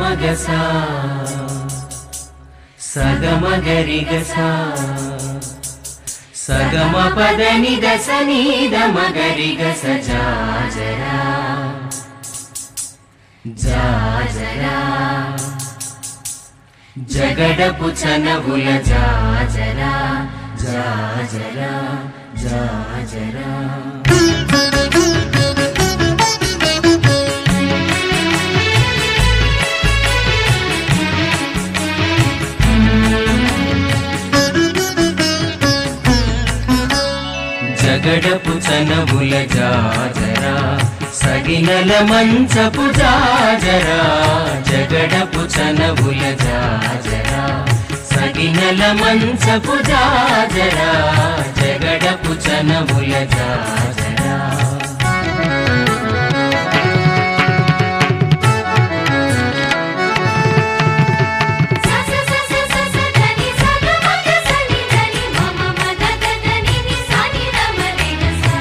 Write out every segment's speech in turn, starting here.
మగస సగమగరిగస సగమ పదని దశ నీద మగరిగస జాజరా జాజరా జగడపు చనవుల జాజరా జాజరా జాజరా జగడపు చనవుల జాజరా సగినల మంచపు జాజరా జగడపు చనవుల జాజరా సగినల మంచపు జాజరా జగడపు చనవుల జాజరా స స స స స స దని స గ మ గ స ని దని మ మ మ ద ద ద ని ని స ని ర మ రి గ స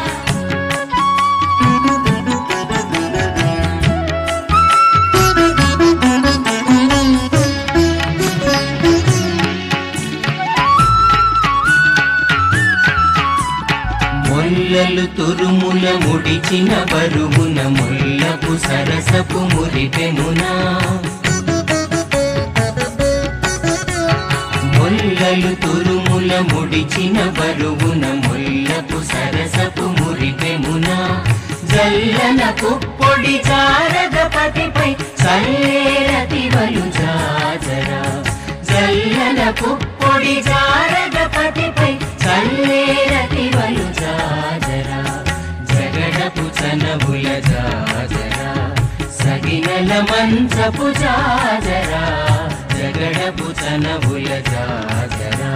మొల్లలు తురుముల ముడిచిన బరువున ముల్లపు సరసపు మురిపెమునా మొల్లలు తురుముల ముడిచిన బరువున ముల్లపు సరసపు మురిపెమునా జల్లన పుప్పొడి జారద పతిపై చల్లేరతి వలు జాజరా జల్లన పుప్పొడి జారద పతిపై చల్లేరతి వలు జాజరా జగడపు చనబుల జాజరా సగినల మంచపు జాజరా జగడపు చనబుల జాజరా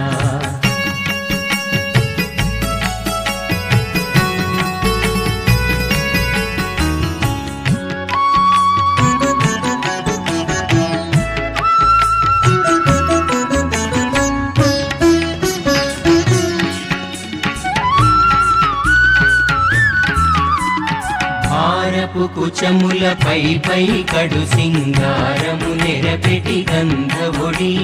హారపు కుచముల పై పై కడు సింగారము నెరపెటి గంధవుడి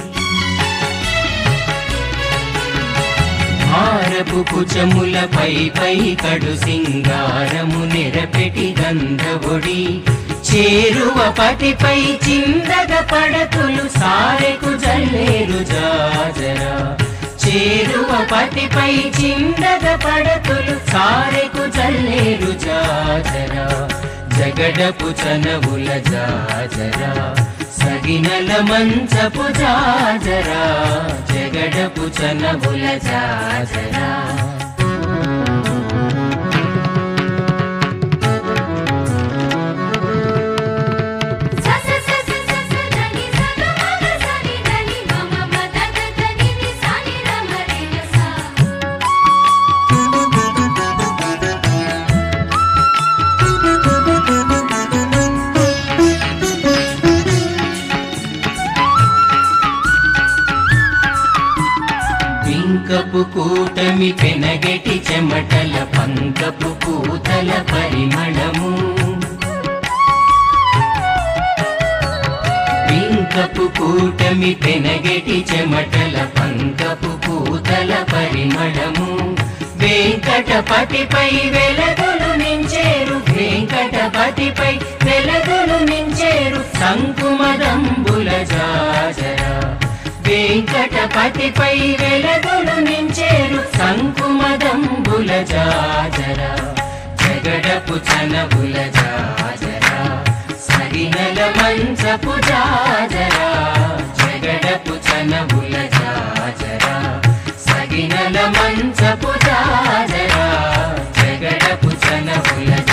హారపు కుచముల పై పై కడు సింగారము నెరపెటి గంధవుడి చేరువ పటిపై చిందగ పడతులు సారెకు జల్లేరు జాజరా చేరువ పతిపై చిందగ పడతులు సారెకు జల్లేరు జాజరా జగడపు చనవుల జాజరా సగినల మంచపు జాజరా జగడపు చనవుల జాజరా స స స స స స దని స గ మ గ స ని దని మ మ మ ద ద ద ని ని స ని ర మ రి గ స పింకపు కూటమి పెనగెటి చెమటల పంకపు పూతల పరిమళము పింకపు కూటమి పెనగెటి చెమటల పంకపు పూతల పరిమళము వెంకటపతిపై వెలగులు నించేరు వెంకటపతిపై వెలగులు నించేరు సంకుమదంబుల జాజరా వెంకటపతిపై వెలగులు నించేరు సంకుమదంబుల జాజరా జగడపు చనబుల జాజరా సరినల మంచపు జాజరా జగడపు చనబుల జాజరా సగినల మంచపు జాజరా జగడపు చనబుల